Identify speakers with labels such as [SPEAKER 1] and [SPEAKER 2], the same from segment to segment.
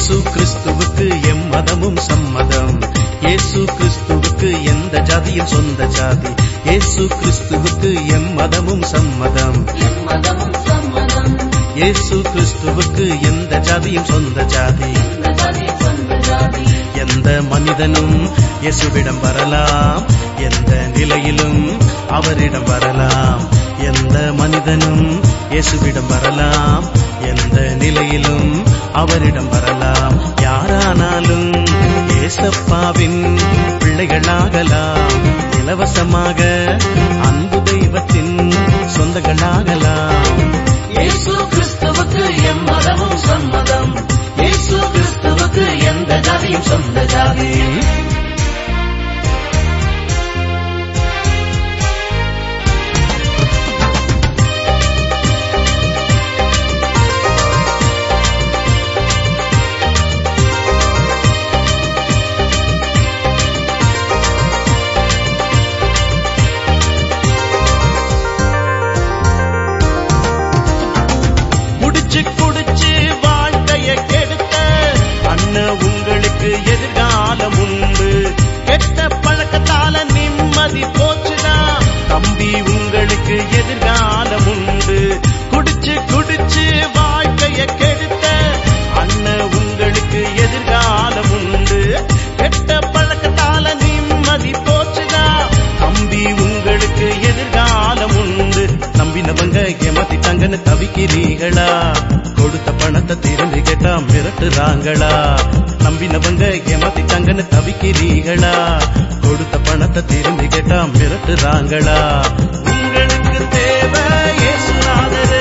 [SPEAKER 1] இயேசு கிறிஸ்துவுக்கு எம் மதமும் சம்மதம் இயேசு கிறிஸ்துவுக்கு எந்த ஜாதியும் சொந்த ஜாதி இயேசு கிறிஸ்துவுக்கு எம் மதமும் சம்மதம்
[SPEAKER 2] எம்மதமும் சம்மதம்
[SPEAKER 1] இயேசு கிறிஸ்துவுக்கு எந்த ஜாதியும் சொந்த ஜாதி
[SPEAKER 2] இந்த ஜாதி சொந்த ஜாதி
[SPEAKER 1] எந்த மனிதனும் இயேசுவிடம் வரலாம் எந்த நிலையிலும் அவரிடம் வரலாம் எந்த மனிதனும் இயேசுவிடம் வரலாம் எந்த நிலையிலும் அவரிடம் வரலாம் யாரானாலும் ஏசப்பாவின் பிள்ளைகளாகலாம் இலவசமாக அன்பு தெய்வத்தின் சொந்தங்களாகலாம்
[SPEAKER 2] இயேசு கிறிஸ்துவுக்கு எம்மதமும் சம்மதம் இயேசு கிறிஸ்துவுக்கு எந்த ஜாதியும் சொந்த ஜாதி
[SPEAKER 1] குடிச்சு குடிச்சு வாழ்க்கைய கெடுத்த அண்ணன் உங்களுக்கு எதிர்காலம் உண்டு கெட்ட பழக்கத்தால நிம்மதி போச்சுடா தம்பி உங்களுக்கு எதிர்காலம் உண்டு குடிச்சு குடிச்சு வாழ்க்கைய கெடுத்த அண்ணன் உங்களுக்கு எதிர்காலம் உண்டு கெட்ட பழக்கத்தால நிம்மதி போச்சுடா தம்பி உங்களுக்கு எதிர்காலம் உண்டு நம்பினவங்க ஏமாத்திட்டாங்கன்னு தவிக்கிறீங்களா கொடுத்த பணத்தை திரும்பி கேட்டா மிரட்டுறாங்களா நம்பினவங்க ஏமாத்திட்டாங்கன்னு தவிக்கிறீங்களா கொடுத்த பணத்தை திரும்பி கேட்டா மிரட்டுறாங்களா உங்களுக்கு தேவை இயேசுநாதரு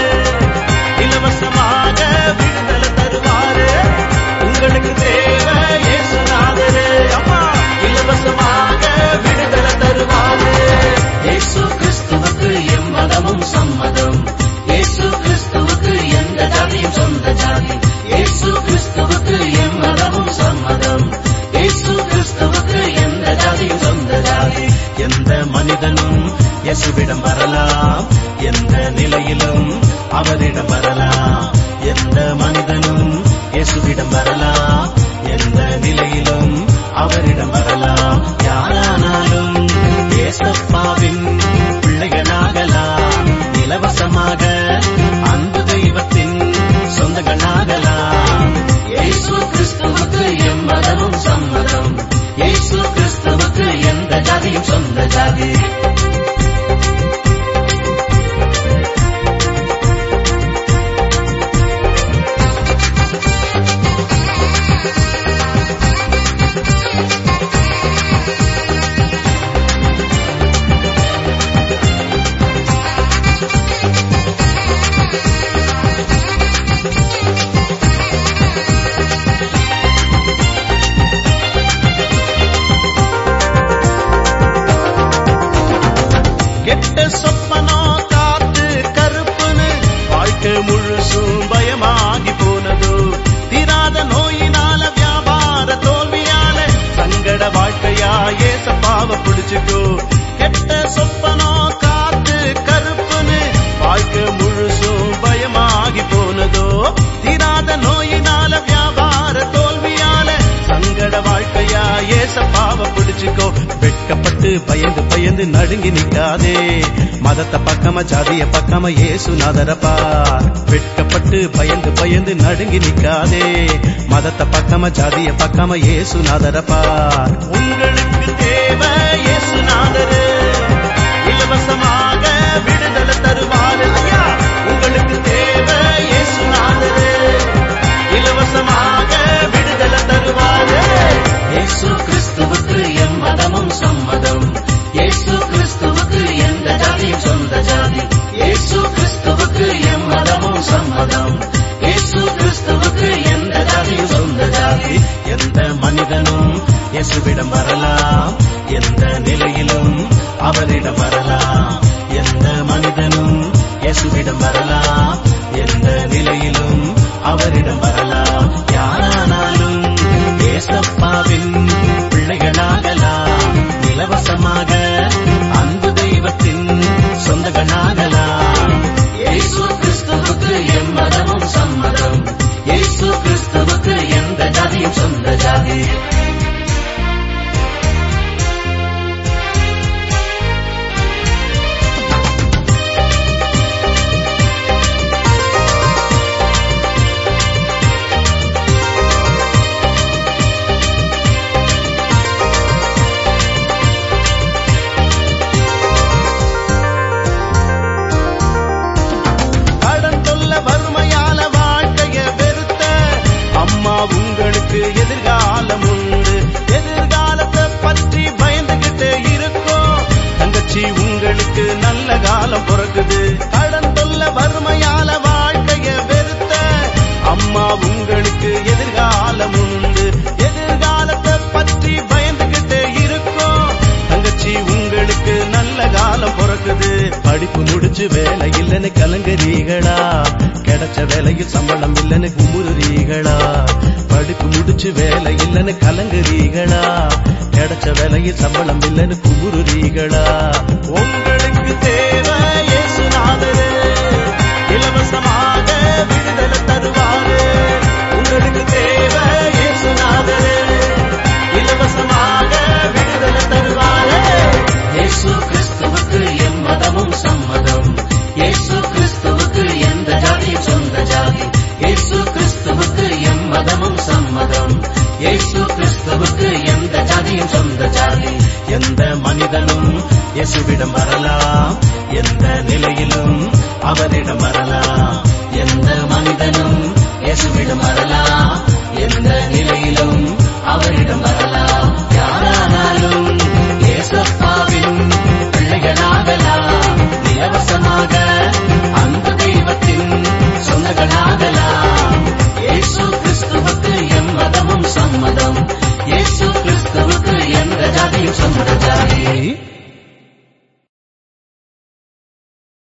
[SPEAKER 1] இலவசமாக விடுதலை தருவாரு உங்களுக்கு தேவை இயேசுநாதரு அம்மா இலவசமாக விடுதலை தருவாரு
[SPEAKER 2] இயேசு கிறிஸ்துவுக்கு எம்மதமும் சம்மதம் இயேசு கிறிஸ்துவுக்கு எந்த ஜாதியும் சொந்த ஜாதி இயேசு கிறிஸ்துவுக்கு எம்மதமும் சம்மதம் இயேசு கிறிஸ்துவுக்கு எந்த ஜாதியும் சொந்த ஜாதி
[SPEAKER 1] எந்த மனிதனும் இயேசுவிடம் வரலாம் எந்த நிலையிலும் அவரிடம் வரலாம் எந்த மனிதனும் இயேசுவிடம் வரலாம் எந்த நிலையிலும் அவரிடம் வரலாம் யாரானாலும் ஏசப்பாவின் பிள்ளைகளாகலாம் இலவசமாக அன்பு தெய்வத்தின் சொந்தங்களாகலாம்
[SPEAKER 2] இயேசு கிறிஸ்துவுக்கு எம்மதமும் சம்மதம் இயேசு கிறிஸ்துவுக்கு எந்த ஜாதியும் சொந்த ஜாதி
[SPEAKER 1] கெட்ட சொப்பனோ காத்து கருப்புன்னு வாழ்க்கை முழுசும் பயமாகி போனதோ தீராத நோயினால வியாபார தோல்வியால சங்கட வாழ்க்கையா ஏசப்பாவ பிடிச்சுக்கோ கெட்ட சொப்பனோ காத்து கருப்புன்னு வாழ்க்கை முழுசும் பயமாகி போனதோ தீராத நோயினால வியாபார தோல்வியால சங்கட வாழ்க்கையா ஏசப்பாவ பிடிச்சுக்கோ வெட்கப்பட்டு பயந்து பயந்து நடுங்கி நிக்காதே மதத்தை பக்கம ஜாதிய பக்கம ஏசுநாதர பார் வெட்கப்பட்டு பயந்து பயந்து நடுங்கி நிக்காதே மதத்தை பக்கம ஜாதிய பக்கம ஏசுநாதர பார் உங்களுக்கு தேவை ஏசுநாதரு இலவசமாக விடுதலை தருவாரு ஐயா உங்களுக்கு தேவை ஏசுநாதரு இலவசமாக விடுதலை தருவாரு
[SPEAKER 2] இயேசு கிறிஸ்துவுக்கு எம்மதமும் சம்மதம் இயேசு கிறிஸ்துவுக்கு எந்த ஜாதியும் சொந்த ஜாதி இயேசு கிறிஸ்துவுக்கு எம்மதமும் சம்மதம் இயேசு கிறிஸ்துவுக்கு எந்த ஜாதியும் சொந்த ஜாதி
[SPEAKER 1] எந்த மனிதனும் இயேசுவிடம் வரலாம் எந்த நிலையிலும் அவரிடம் வரலாம் எந்த மனிதனும் இயேசுவிடம் வரலாம் எந்த நிலையிலும் அவரிடம் வரலாம் யாரானாலும் ஏசப்பாவின் பிள்ளைகளாகலாம் இலவசமாக அன்பு தெய்வத்தின் சொந்தங்களாகலாம்
[SPEAKER 2] இயேசு கிறிஸ்துவுக்கு எம்மதமும் சம்மதம் இயேசு கிறிஸ்துவுக்கு எந்த ஜாதியும்
[SPEAKER 1] கடன் தொல்ல வறுமையால வாழ்க்கைய வெறுத்த அம்மா உங்களுக்கு எதிர்காலம் உண்டு எதிர்காலத்தை பற்றி பயந்துகிட்டு இருக்கோம் தங்கச்சி உங்களுக்கு நல்ல காலம் பிறக்குது கடன் தொல்ல வறுமையால வாழ்க்கைய வெறுத்த அம்மா உங்களுக்கு எதிர்காலம் உண்டு எதிர்காலத்தை பற்றி பயந்துகிட்டு இருக்கோம் தங்கச்சி உங்களுக்கு நல்ல காலம் பிறக்குது படிப்பு முடிச்சு வேலை இல்லைன்னு கலங்குறீங்களா கிடைச்ச வேலையில் சம்பளம் இல்லைன்னு குமுறுறீங்களா படிப்பு முடிச்சு வேலை இல்லைன்னு கலங்குறீங்களா கிடைச்ச வேலையில் சம்பளம் இல்லைன்னு குமுறுறீங்களா உங்களுக்கு தேவை இயேசுநாதரே இலவசமாக விடுதலை தருவாரு உங்களுக்கு தேவை இயேசுநாதரே இலவசமாக விடுதலை தருவாரு
[SPEAKER 2] இயேசு கிறிஸ்துவுக்கு எம் மதமும் சம்மதம் இயேசு கிறிஸ்துவுக்கு எந்த ஜாதியும் சொந்த ஜாதி இயேசு கிறிஸ்துவுக்கு எம் மதமும் சம்மதம் இயேசு கிறிஸ்துவுக்கு எந்த ஜாதியும் சொந்த ஜாதி
[SPEAKER 1] எந்த மனிதனும் இயேசுவிடம் வரலாம் எந்த நிலையிலும் அவரிடம் வரலாம்
[SPEAKER 2] எந்த மனிதனும் இயேசுவிடம் வரலாம் எந்த நிலையிலும் அவரிடம் வரலாம் யாரானாலும் இயேசப்பாவின் பிள்ளைகளாகலாம் இலவசமாக அந்த தெய்வத்தின் சொந்தங்களாகலாம் இயேசு கிறிஸ்துவுக்கு எம் மதமும் சம்மதம் இயேசு கிறிஸ்துவுக்கு எந்த ஜாதியும் சொந்த ஜாதி